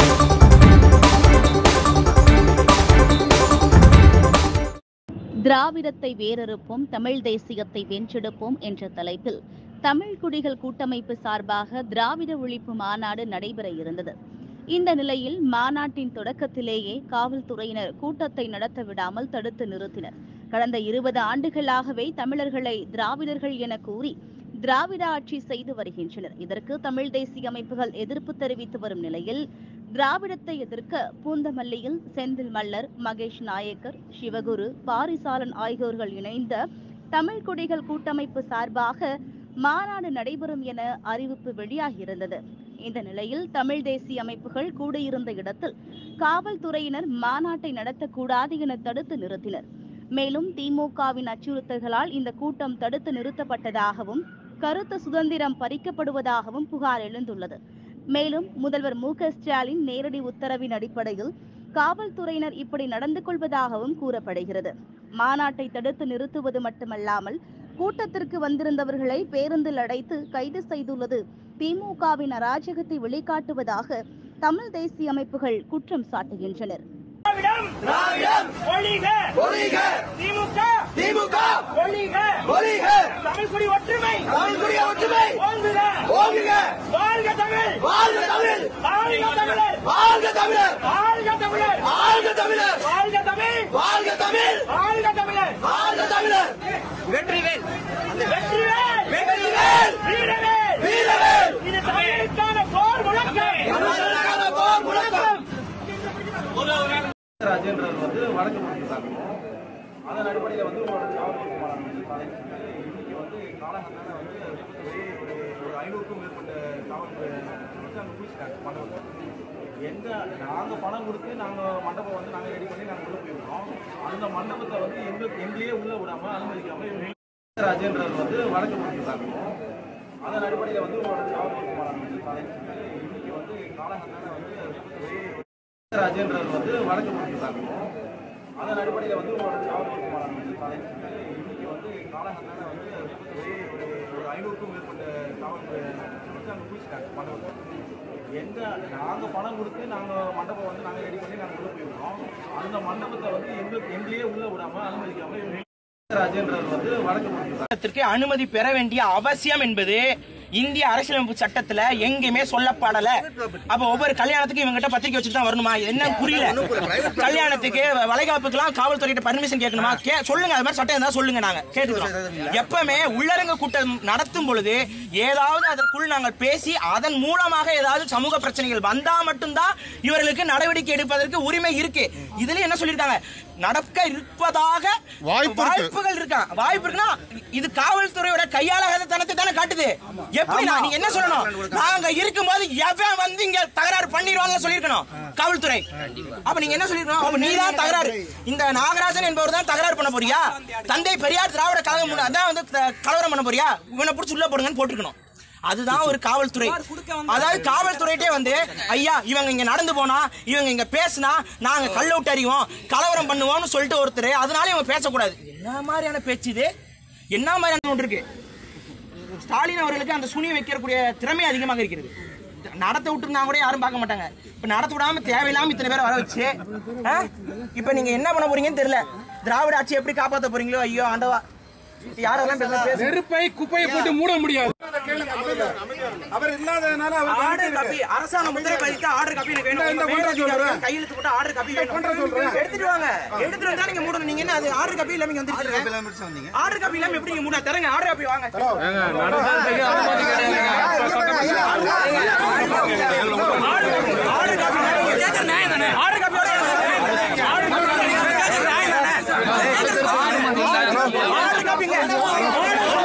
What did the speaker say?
திராவிடத்தை வேரறுப்போம் தமிழ் தேசியத்தை வென்றெடுப்போம் என்ற தலைப்பில் தமிழ் குடிகள் கூட்டமைப்பு சார்பாக திராவிட ஒழிப்பு மாநாடு நடைபெற இருந்தது இந்த நிலையில் மாநாட்டின் தொடக்கத்திலேயே காவல்துறையினர் கூட்டத்தை நடத்த விடாமல் தடுத்து நிறுத்தினர் கடந்த இருபது ஆண்டுகளாகவே தமிழர்களை திராவிடர்கள் என கூறி திராவிட ஆட்சி செய்து வருகின்றனர் இதற்கு தமிழ் தேசிய அமைப்புகள் எதிர்ப்பு தெரிவித்து வரும் நிலையில் திராவிடத்தை எதிர்க்க பூந்தமல்லியில் செந்தில் மல்லர் மகேஷ் நாயக்கர் சிவகுரு பாரிசாலன் ஆகியோர்கள் இணைந்த தமிழ் குடிகள் கூட்டமைப்பு சார்பாக மாநாடு நடைபெறும் என அறிவிப்பு வெளியாகியிருந்தது இந்த நிலையில் தமிழ் தேசிய அமைப்புகள் கூடியிருந்த இடத்தில் காவல்துறையினர் மாநாட்டை நடத்தக்கூடாது என தடுத்து நிறுத்தினர் மேலும் திமுகவின் அச்சுறுத்தல்களால் இந்த கூட்டம் தடுத்து நிறுத்தப்பட்டதாகவும் கருத்து சுதந்திரம் பறிக்கப்படுவதாகவும் புகார் எழுந்துள்ளது மேலும் முதல்வர் மு க ஸ்டாலின் நேரடி உத்தரவின் அடிப்படையில் காவல்துறையினர் இப்படி நடந்து கொள்வதாகவும் கூறப்படுகிறது மாநாட்டை தடுத்து நிறுத்துவது மட்டுமல்லாமல் கூட்டத்திற்கு வந்திருந்தவர்களை பேருந்தில் அடைத்து கைது செய்துள்ளது திமுகவின் அராஜகத்தை வெளிக்காட்டுவதாக தமிழ் தேசிய அமைப்புகள் குற்றம் சாட்டுகின்றனர் திராவிடம் திராவிடம் ஒழிக ஒழிக திமுக திமுக ஒழிக ஒழிக தமிழ்குடி ஒற்றுமை தமிழ்குடிய ஒற்றுமை ஓங்குக ஓங்குக வாழ்க தமிழ் வாழ்க தமிழ் வாழ்க தமிழர் வாழ்க தமிழர் வாழ்க தமிழர் வாழ்க தமிழர் வாழ்க தமிழ் வாழ்க தமிழ் வாழ்க தமிழர் வாழ்க தமிழர் வெற்றிவேல் வெற்றிவேல் வெற்றிவேல் வீரவேல் வீரவேல் இது தமிழுக்கான போர் முழக்கம் தமிழருக்கான போர் முழக்கம் ராஜேந்திரன் வந்து வழக்கு கொடுத்துருக்காங்க அதன் அடிப்படையில் வந்து ஒரு காவல்துறை மாநாடு வந்து காலையில் செஞ்சு இன்னைக்கு வந்து காலகட்டான வந்து வெளியே ஒரு ஒரு ஐநூறுக்கும் மேற்பட்ட காவல்துறை வந்து அங்கே குளிச்சிட்டாங்க மண்டபத்தை எங்க நாங்கள் பணம் கொடுத்து நாங்கள் மண்டபம் வந்து நாங்கள் ரெடி பண்ணி நாங்கள் உள்ளே போயிருக்கோம் அந்த மண்டபத்தை வந்து எங்களுக்கு எங்களையே உள்ளே விடாமல் அனுமதிக்காமல் இவங்க ராஜேந்திரன் வந்து வழக்கு கொடுத்துருக்காங்க அதன் அடிப்படையில் வந்து ஒரு காவல்துறை மாநாடு வந்து காலையில் செஞ்சு இன்னைக்கு வந்து காலகட்டான வந்து வெளியே ராஜேந்திரன் வந்து வழக்கு கொடுத்துருக்காங்க அதன் அடிப்படையில் வந்து ஒரு காவல்துறை மாநாடு வந்து காலையில் செஞ்சு இன்னைக்கு வந்து காலகட்டான வந்து வெளியே ஒரு ஒரு ஐநூறுக்கும் மேற்பட்ட காவல்துறை வந்து அங்கே குளிச்சிட்டாங்க மண்டபத்தை எங்க நாங்கள் பணம் கொடுத்து நாங்கள் மண்டபம் வந்து நாங்கள் ரெடி பண்ணி நாங்கள் உள்ளே போயிருக்கோம் அந்த மண்டபத்தை வந்து எங்களுக்கு எங்களையே உள்ளே விடாமல் அனுமதிக்காமல் இவங்க ராஜேந்திரன் வந்து வழக்கு கொடுத்துருக்காங்க கல்யாணத்திற்கு அனுமதி பெற வேண்டிய அவசியம் என்பது இந்திய அரசியலமைப்பு சட்டத்துல எங்கேயுமே சொல்லப்படல அப்ப ஒவ்வொரு கல்யாணத்துக்கும் இவங்கிட்ட பத்திரிக்கை வச்சுட்டு தான் வரணுமா என்ன புரியல கல்யாணத்துக்கு வளைகாப்புக்கெல்லாம் காவல்துறையிட்ட பர்மிஷன் கேட்கணுமா கே சொல்லுங்க அது மாதிரி சட்டம் இருந்தா சொல்லுங்க நாங்க கேட்டுக்கிறோம் எப்பவுமே உள்ளரங்க கூட்டம் நடத்தும் பொழுது ஏதாவது அதற்குள் நாங்கள் பேசி அதன் மூலமாக ஏதாவது சமூக பிரச்சனைகள் வந்தா மட்டும்தான் இவர்களுக்கு நடவடிக்கை எடுப்பதற்கு உரிமை இருக்கு இதுல என்ன சொல்லியிருக்காங்க நடக்க இருப்பதாக வாய்ப்புகள் இருக்கா வாய்ப்பு இருக்குன்னா இது காவல்துறையோட கையாளாத தனத்தை தானே காட்டுது எப்படி நான் நீங்க என்ன சொல்லணும் நாங்க இருக்கும்போது எவன் வந்து இங்க தகராறு பண்ணிடுவாங்க சொல்லிருக்கணும் காவல்துறை அப்ப நீங்க என்ன சொல்லிருக்கணும் அப்ப நீ தான் தகராறு இந்த நாகராஜன் என்பவர் தான் தகராறு பண்ண போறியா தந்தை பெரியார் திராவிட கழகம் முன்ன- அதான் வந்து த- கலவரம் பண்ண போறியா இவனை புடிச்சு உள்ள போடுங்கன்னு போட்டுருக்கணும் அதுதான் ஒரு காவல்துறை அதாவது காவல்துறையிட்டே வந்து ஐயா இவங்க இங்க நடந்து போனா இவங்க இங்க பேசினா நாங்க கல் அவுட் அறிவோம் கலவரம் பண்ணுவோம்னு சொல்லிட்டு ஒருத்தர் அதனால இவங்க பேசக்கூடாது என்ன மாதிரியான பேச்சு இது என்ன மாதிரியான ஒன்று இருக்கு ஸ்டாலின் அவர்களுக்கு அந்த சுனி வைக்கக்கூடிய திறமை அதிகமாக இருக்கிறது நடத்த விட்டுருந்தா கூட யாரும் பார்க்க மாட்டாங்க இப்ப நடத்த விடாம தேவையில்லாம இத்தனை பேரை வர வச்சு ஆ? இப்ப நீங்க என்ன பண்ண போறீங்கன்னு தெரியல திராவிட ஆட்சி எப்படி காப்பாத்த போறீங்களோ ஐயோ ஆண்டவா யாரெல்லாம் பேச பேச நெருப்பை குப்பையை போட்டு மூட முடியாது அவர் இல்லாததுனால ஆர்டர் காப்பி அரசாங்கம் முத்திரை பதிக்க ஆர்டர் காப்பி எனக்கு வேணும் இந்த உங்க கொண்டா மேலதிகாரிகள் சொல்றேன். கையெழுத்து போட்டு ஆர்டர் காப்பி வேணும் எடுத்துட்டு வாங்க எடுத்துட்டு வந்தா நீங்க மூடணும் நீங்க என்ன அது ஆர்டர் காப்பி இல்லாம இங்க வந்துருக்கீங்க ஆர்டர் காப்பி இல்லாம எப்படி நீங்க மூட தரங்க ஆர்டர் காப்பி வாங்க ஆர்டர் காப்பி நீங்க கேக்குற நியாயம் தானே order coffee order coffee order காப்பிங்க